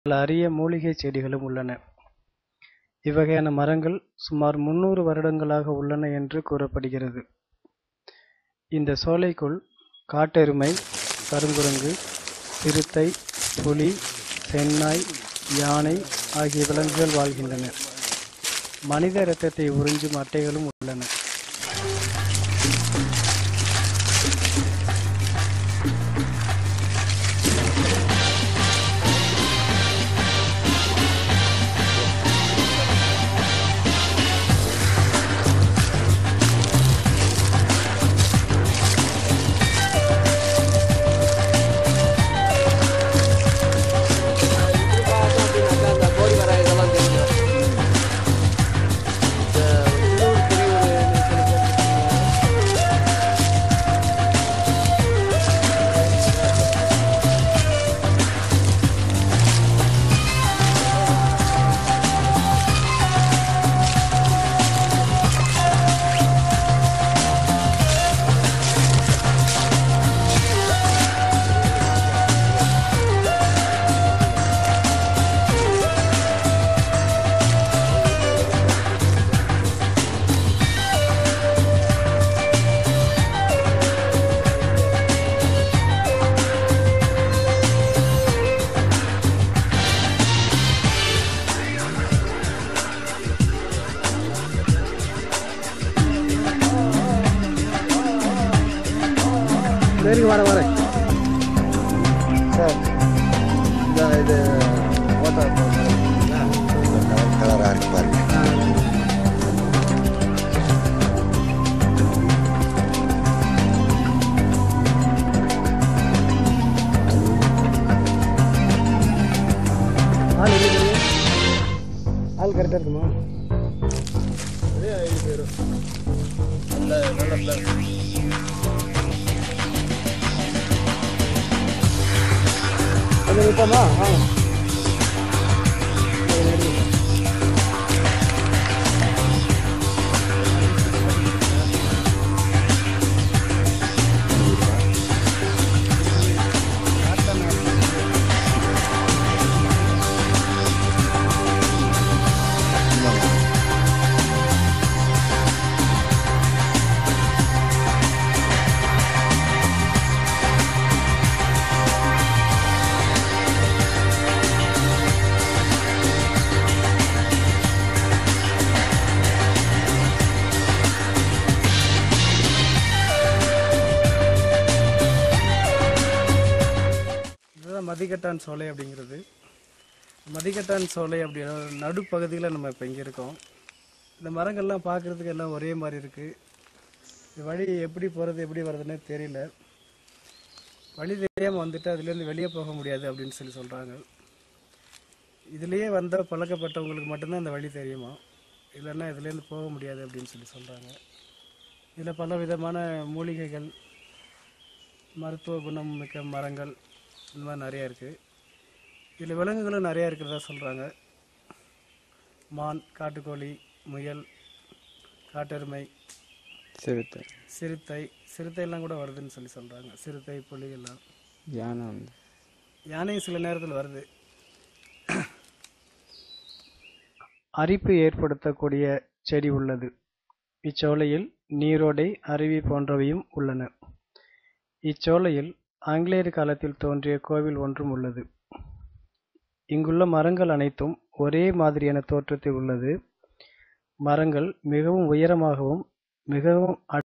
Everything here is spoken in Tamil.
பல அரிய மூலிகைச் செடிகளும் உள்ளன. இவ்வகையான மரங்கள் சுமார் முந்நூறு வருடங்களாக உள்ளன என்று கூறப்படுகிறது. இந்த சோலைக்குள் காட்டெருமை, கருங்குரங்கு, சிறுத்தை, புலி, செந்நாய், யானை ஆகிய விலங்குகள் வாழ்கின்றன. மனித இரத்தத்தை உறிஞ்சும் அட்டைகளும் உள்ளன. அந்த கோடி வர இதெல்லாம் தெரியும் இந்த உள்ளூர் பெரியவர் சரி வர வரேன் சார் இந்த இது ஓட்டா கலராக இருக்கு பாருங்க ஆள் இல்லை ஆள் கரெக்டாக இருக்குமா கொஞ்சம் நிற்போமா வாங்க இதுதான் மதிக்கட்டான் சோலை அப்படிங்கிறது மதிக்கட்டான் சோலை அப்படின்னா ஒரு நடுப்பகுதியில் நம்ம இப்போ இங்கே இருக்கோம் இந்த மரங்கள்லாம் பார்க்குறதுக்கு எல்லாம் ஒரே மாதிரி இருக்குது இந்த வழி எப்படி போகிறது எப்படி வர்றதுன்னே தெரியல வழி தெரியாமல் வந்துட்டு அதுலேருந்து வெளியே போக முடியாது அப்படின்னு சொல்லி சொல்கிறாங்க இதுலேயே வந்தால் பழக்கப்பட்டவங்களுக்கு மட்டும்தான் அந்த வழி தெரியுமா இல்லைன்னா இதுலேருந்து போக முடியாது அப்படின்னு சொல்லி சொல்கிறாங்க இதில் பல விதமான மூலிகைகள் மருத்துவ குணம் மிக்க மரங்கள் இந்த மாதிரி நிறையா இருக்குது இதில் விலங்குகளும் நிறையா இருக்கிறதா சொல்கிறாங்க மான் காட்டுக்கோழி முயல் காட்டெருமை சிறுத்தை சிறுத்தை சிறுத்தையெல்லாம் கூட வருதுன்னு சொல்லி சொல்கிறாங்க சிறுத்தை புலி எல்லாம் யானை வந்து யானையும் சில நேரத்தில் வருது அரிப்பு ஏற்படுத்தக்கூடிய செடி உள்ளது இச்சோலையில் நீரோடை அருவி போன்றவையும் உள்ளன இச்சோலையில் ஆங்கிலேயர் காலத்தில் தோன்றிய கோவில் ஒன்றும் உள்ளது இங்குள்ள மரங்கள் அனைத்தும் ஒரே மாதிரியான தோற்றத்தில் உள்ளது மரங்கள் மிகவும் உயரமாகவும் மிகவும்